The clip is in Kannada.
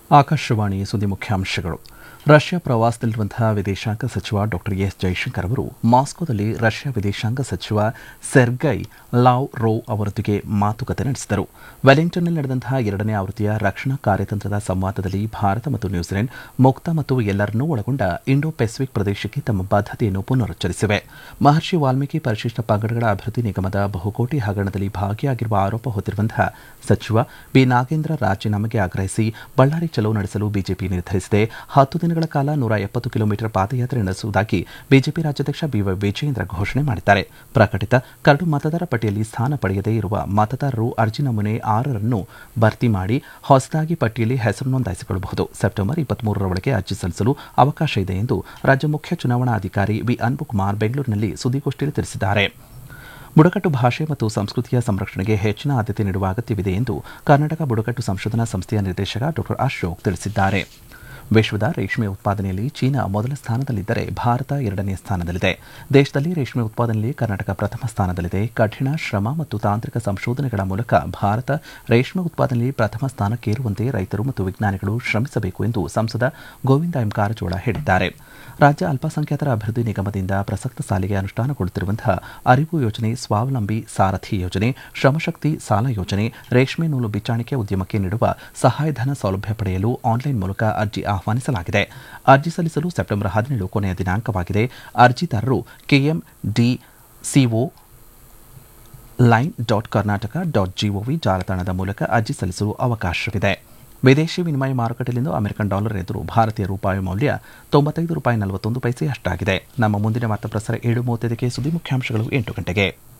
ಆಕಾಶವಾಣಿ ಸುದ್ದಿ ಮುಖ್ಯಾಂಶಗಳು ರಷ್ಯಾ ಪ್ರವಾಸದಲ್ಲಿರುವಂತಹ ವಿದೇಶಾಂಗ ಸಚಿವ ಡಾಕ್ಟರ್ ಎಸ್ ಜೈಶಂಕರ್ ಅವರು ಮಾಸ್ಕೋದಲ್ಲಿ ರಷ್ಯಾ ವಿದೇಶಾಂಗ ಸಚಿವ ಸೆರ್ಗೈ ಲಾವ್ ರೋ ಅವರೊಂದಿಗೆ ಮಾತುಕತೆ ನಡೆಸಿದರು ವೆಲಿಂಗ್ಟನ್ನಲ್ಲಿ ನಡೆದಂತಹ ಎರಡನೇ ಆವೃತ್ತಿಯ ರಕ್ಷಣಾ ಕಾರ್ಯತಂತ್ರದ ಸಂವಾದದಲ್ಲಿ ಭಾರತ ಮತ್ತು ನ್ಯೂಜಿಲೆಂಡ್ ಮುಕ್ತ ಮತ್ತು ಎಲ್ಲರನ್ನೂ ಒಳಗೊಂಡ ಇಂಡೋ ಪೆಸಿಫಿಕ್ ಪ್ರದೇಶಕ್ಕೆ ತಮ್ಮ ಬದ್ಧತೆಯನ್ನು ಪುನರುಚ್ಚರಿಸಿವೆ ಮಹರ್ಷಿ ವಾಲ್ಮೀಕಿ ಪರಿಶಿಷ್ಟ ಪಂಗಡಗಳ ಅಭಿವೃದ್ಧಿ ನಿಗಮದ ಬಹುಕೋಟಿ ಹಗರಣದಲ್ಲಿ ಭಾಗಿಯಾಗಿರುವ ಆರೋಪ ಹೊತ್ತಿರುವಂತಹ ಸಚಿವ ಬಿ ನಾಗೇಂದ್ರ ರಾಜೀನಾಮೆಗೆ ಆಗ್ರಹಿಸಿ ಬಳ್ಳಾರಿ ಚಲೋ ನಡೆಸಲು ಬಿಜೆಪಿ ನಿರ್ಧರಿಸಿದೆ ಹತ್ತು ದಿನಗಳ ಕಾಲ ನೂರ ಎಪ್ಪತ್ತು ಕಿಲೋಮೀಟರ್ ಪಾದಯಾತ್ರೆ ನಡೆಸುವುದಾಗಿ ಬಿಜೆಪಿ ರಾಜ್ಯಾಧ್ಯಕ್ಷ ಬಿವೈ ವಿಜಯೇಂದ್ರ ಘೋಷಣೆ ಮಾಡಿದ್ದಾರೆ ಪ್ರಕಟಿತ ಕರಡು ಮತದಾರ ಪಟ್ಟಿಯಲ್ಲಿ ಸ್ಥಾನ ಪಡೆಯದೇ ಇರುವ ಮತದಾರರು ಅರ್ಜಿ ನಮೂನೆ ಆರರನ್ನು ಭರ್ತಿ ಮಾಡಿ ಹೊಸದಾಗಿ ಪಟ್ಟಿಯಲ್ಲಿ ಹೆಸರು ನೋಂದಾಯಿಸಿಕೊಳ್ಳಬಹುದು ಸೆಪ್ಟೆಂಬರ್ ಇಪ್ಪತ್ಮೂರರ ಒಳಗೆ ಅರ್ಜಿ ಸಲ್ಲಿಸಲು ಅವಕಾಶ ಇದೆ ಎಂದು ರಾಜ್ಯ ಮುಖ್ಯ ಚುನಾವಣಾಧಿಕಾರಿ ವಿ ಅನ್ಬುಕುಮಾರ್ ಬೆಂಗಳೂರಿನಲ್ಲಿ ಸುದ್ದಿಗೋಷ್ಠಿಯಲ್ಲಿ ತಿಳಿಸಿದ್ದಾರೆ ಬುಡಕಟ್ಟು ಭಾಷೆ ಮತ್ತು ಸಂಸ್ಕೃತಿಯ ಸಂರಕ್ಷಣೆಗೆ ಹೆಚ್ಚಿನ ಆದ್ಯತೆ ನೀಡುವ ಅಗತ್ಯವಿದೆ ಎಂದು ಕರ್ನಾಟಕ ಬುಡಕಟ್ಟು ಸಂಶೋಧನಾ ಸಂಸ್ಥೆಯ ನಿರ್ದೇಶಕ ಡಾ ಅಶೋಕ್ ತಿಳಿಸಿದ್ದಾರೆ ವಿಶ್ವದ ರೇಷ್ಮೆ ಉತ್ಪಾದನೆಯಲ್ಲಿ ಚೀನಾ ಮೊದಲ ಸ್ಥಾನದಲ್ಲಿದ್ದರೆ ಭಾರತ ಎರಡನೇ ಸ್ಥಾನದಲ್ಲಿದೆ ದೇಶದಲ್ಲಿ ರೇಷ್ಮೆ ಉತ್ಪಾದನೆಯಲ್ಲಿ ಕರ್ನಾಟಕ ಪ್ರಥಮ ಸ್ಥಾನದಲ್ಲಿದೆ ಕಠಿಣ ಶ್ರಮ ಮತ್ತು ತಾಂತ್ರಿಕ ಸಂಶೋಧನೆಗಳ ಮೂಲಕ ಭಾರತ ರೇಷ್ಮೆ ಉತ್ಪಾದನೆಯಲ್ಲಿ ಪ್ರಥಮ ಸ್ಥಾನಕ್ಕೇರುವಂತೆ ರೈತರು ಮತ್ತು ವಿಜ್ಞಾನಿಗಳು ಶ್ರಮಿಸಬೇಕು ಎಂದು ಸಂಸದ ಗೋವಿಂದ ಎಂ ಕಾರಜೋಳ ಹೇಳಿದ್ದಾರೆ ರಾಜ್ಯ ಅಲ್ಪಸಂಖ್ಯಾತರ ಅಭಿವೃದ್ಧಿ ನಿಗಮದಿಂದ ಪ್ರಸಕ್ತ ಸಾಲಿಗೆ ಅನುಷ್ಠಾನಗೊಳ್ಳುತ್ತಿರುವಂತಹ ಅರಿವು ಯೋಜನೆ ಸ್ವಾವಲಂಬಿ ಸಾರಥಿ ಯೋಜನೆ ಶ್ರಮಶಕ್ತಿ ಸಾಲ ಯೋಜನೆ ರೇಷ್ಮೆ ನೂಲು ಬಿಚ್ಚಾಣಿಕೆ ಉದ್ಯಮಕ್ಕೆ ನೀಡುವ ಸಹಾಯಧನ ಸೌಲಭ್ಯ ಪಡೆಯಲು ಆನ್ಲೈನ್ ಮೂಲಕ ಅರ್ಜಿ ಆಹ್ವಾನಿಸಲಾಗಿದೆ ಅರ್ಜಿ ಸಲ್ಲಿಸಲು ಸೆಪ್ಟೆಂಬರ್ ಹದಿನೇಳು ಕೊನೆಯ ದಿನಾಂಕವಾಗಿದೆ ಅರ್ಜಿದಾರರು KMDC online dot Karnataka dot G O V ಜಾಲತಾಣದ ಮೂಲಕ ಅರ್ಜಿ ಸಲ್ಲಿಸಲು ಅವಕಾಶವಿದೆ ವಿದೇಶಿ ವಿನಿಮಯ ಮಾರುಕಟ್ಟೆಯಲ್ಲಿಂದು ಅಮೆರಿಕನ್ ಡಾಲರ್ ಎದುರು ಭಾರತೀಯ ರೂಪಾಯಿ ಮೌಲ್ಯ ತೊಂಬತ್ತೈದು ರೂಪಾಯಿ ನಲವತ್ತೊಂದು ಪೈಸೆ ಅಷ್ಟಾಗಿದೆ ನಮ್ಮ ಮುಂದಿನ ವಾರ್ತಾ ಪ್ರಸಾರ ಏಳು ಮೂವತ್ತೈದಕ್ಕೆ ಸುದ್ದಿ ಮುಖ್ಯಾಂಶಗಳು ಎಂಟು ಗಂಟೆಗೆ